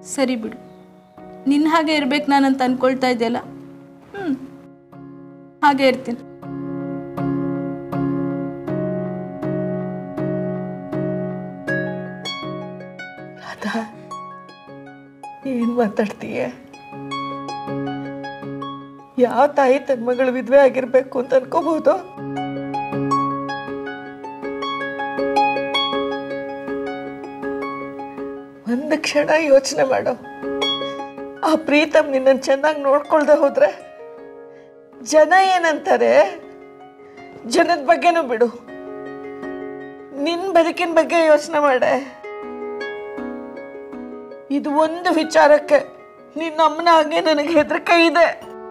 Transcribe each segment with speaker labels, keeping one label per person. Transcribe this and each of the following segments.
Speaker 1: ಸರಿ ಬಿಡು ನಿನ್ನ ಹಾಗೆ ಇರ್ಬೇಕು ನಾನಂತ ಅನ್ಕೊಳ್ತಾ ಇದೆಯಲ್ಲ ಹ್ಞೂ ಹಾಗೆ ಇರ್ತೀನಿ
Speaker 2: ಅದ ಏನ್ ಮಾತಾಡ್ತೀಯ ಯಾವ ತಾಯಿ ತನ್ನ ಮಗಳು ವಿಧವೆ ಆಗಿರ್ಬೇಕು ಅಂತ ಅನ್ಕೋಬಹುದು ಒಂದು ಕ್ಷಣ ಯೋಚನೆ ಮಾಡು ಆ ಪ್ರೀತಮ್ ನಿನ್ನನ್ನು ಚೆನ್ನಾಗಿ ನೋಡ್ಕೊಳ್ದೆ ಹೋದ್ರೆ ಜನ ಏನಂತಾರೆ ಜನದ ಬಗ್ಗೆನೂ ಬಿಡು ನಿನ್ನ ಬದುಕಿನ ಬಗ್ಗೆ ಯೋಚನೆ ಮಾಡೆ ಇದು ಒಂದು ವಿಚಾರಕ್ಕೆ ನಿನ್ನ ಅಮ್ಮನ ಹಾಗೆ ನನಗೆ ಹೆದರಿಕೆ ಇದೆ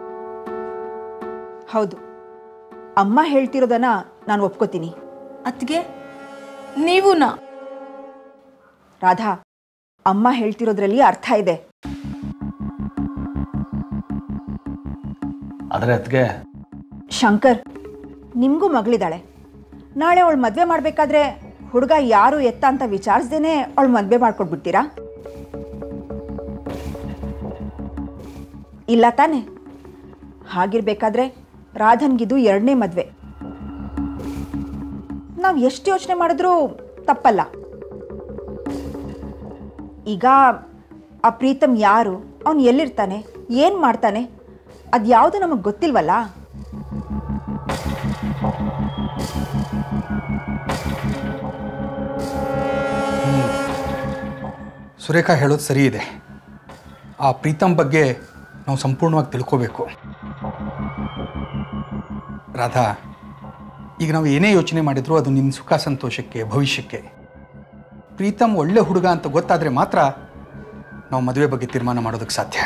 Speaker 3: ಹೌದು ಅಮ್ಮ ಹೇಳ್ತಿರೋದನ್ನ ನಾನು ಒಪ್ಕೋತೀನಿ
Speaker 1: ಅತ್ತಿಗೆ ನೀವು ನಾ
Speaker 3: ರಾಧಾ ಅಮ್ಮ ಹೇಳ್ತಿರೋದ್ರಲ್ಲಿ ಅರ್ಥ ಇದೆ
Speaker 4: ಆದರೆ ಅದಕ್ಕೆ
Speaker 3: ಶಂಕರ್ ನಿಮಗೂ ಮಗಳಿದ್ದಾಳೆ ನಾಳೆ ಅವಳು ಮದುವೆ ಮಾಡಬೇಕಾದ್ರೆ ಹುಡುಗ ಯಾರು ಎತ್ತ ಅಂತ ವಿಚಾರಿಸ್ದೇನೆ ಅವಳು ಮದುವೆ ಮಾಡ್ಕೊಟ್ಬಿಡ್ತೀರಾ ಇಲ್ಲ ತಾನೆ ಹಾಗಿರ್ಬೇಕಾದ್ರೆ ರಾಧನ್ಗಿದು ಎರಡನೇ ಮದುವೆ ನಾವು ಎಷ್ಟು ಯೋಚನೆ ಮಾಡಿದ್ರೂ ತಪ್ಪಲ್ಲ ಈಗ ಆ ಪ್ರೀತಮ್ ಯಾರು ಅವನು ಎಲ್ಲಿರ್ತಾನೆ ಏನು ಮಾಡ್ತಾನೆ ಅದ್ಯಾವುದು ನಮಗೆ ಗೊತ್ತಿಲ್ವಲ್ಲ
Speaker 5: ಸುರೇಖಾ ಹೇಳೋದು ಸರಿ ಇದೆ ಆ ಪ್ರೀತಮ್ ಬಗ್ಗೆ ನಾವು ಸಂಪೂರ್ಣವಾಗಿ ತಿಳ್ಕೋಬೇಕು ರಾಧಾ ಈಗ ನಾವು ಏನೇ ಯೋಚನೆ ಮಾಡಿದರೂ ಅದು ನಿನ್ನ ಸುಖ ಸಂತೋಷಕ್ಕೆ ಭವಿಷ್ಯಕ್ಕೆ ಪ್ರೀತಮ್ ಒಳ್ಳೆ ಹುಡುಗ ಅಂತ ಗೊತ್ತಾದರೆ ಮಾತ್ರ ನಾವು ಮದುವೆ ಬಗ್ಗೆ ತೀರ್ಮಾನ ಮಾಡೋದಕ್ಕೆ ಸಾಧ್ಯ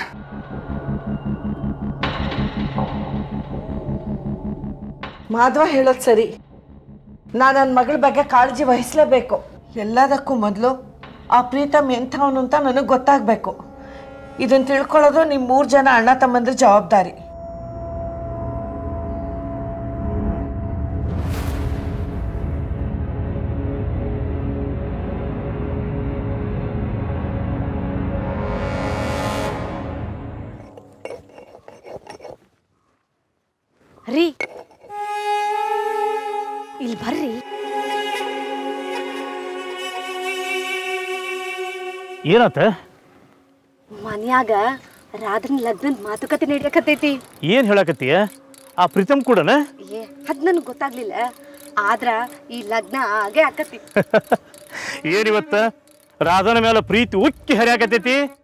Speaker 2: ಮಾಧವ ಹೇಳೋದು ಸರಿ ನಾನು ನನ್ನ ಮಗಳ ಬಗ್ಗೆ ಕಾಳಜಿ ವಹಿಸಲೇಬೇಕು ಎಲ್ಲದಕ್ಕೂ ಮೊದಲು ಆ ಪ್ರೀತಮ್ ಎಂಥವನು ಅಂತ ನನಗೆ ಗೊತ್ತಾಗಬೇಕು ಇದನ್ನು ತಿಳ್ಕೊಳ್ಳೋದು ನಿಮ್ಮ ಮೂರು ಜನ ಅಣ್ಣ ತಮ್ಮಂದ್ರ ಜವಾಬ್ದಾರಿ
Speaker 6: ರೀ ಇಲ್ಲಿ ಬರ್ರಿ
Speaker 7: ಏನಾತ
Speaker 6: ಮನ್ಯಾಗ ರಾಧನ್ ಲಗ್ನದ ಮಾತುಕತೆ ನಡೆಯಕತ್ತೈತಿ
Speaker 7: ಏನು ಹೇಳಕತ್ತೀಯ ಆ ಪ್ರೀತಮ್ ಕೂಡನ
Speaker 6: ಏ ಅದ್ ನನ್ಗೆ ಗೊತ್ತಾಗ್ಲಿಲ್ಲ ಆದ್ರ ಈ ಲಗ್ನ ಆಗೇ ಆಕತಿ
Speaker 7: ಏನಿವತ್ತ ರಾಧನ ಮೇಲೆ ಪ್ರೀತಿ ಉಕ್ಕಿ ಹರಿಯಾಕತ್ತೈತಿ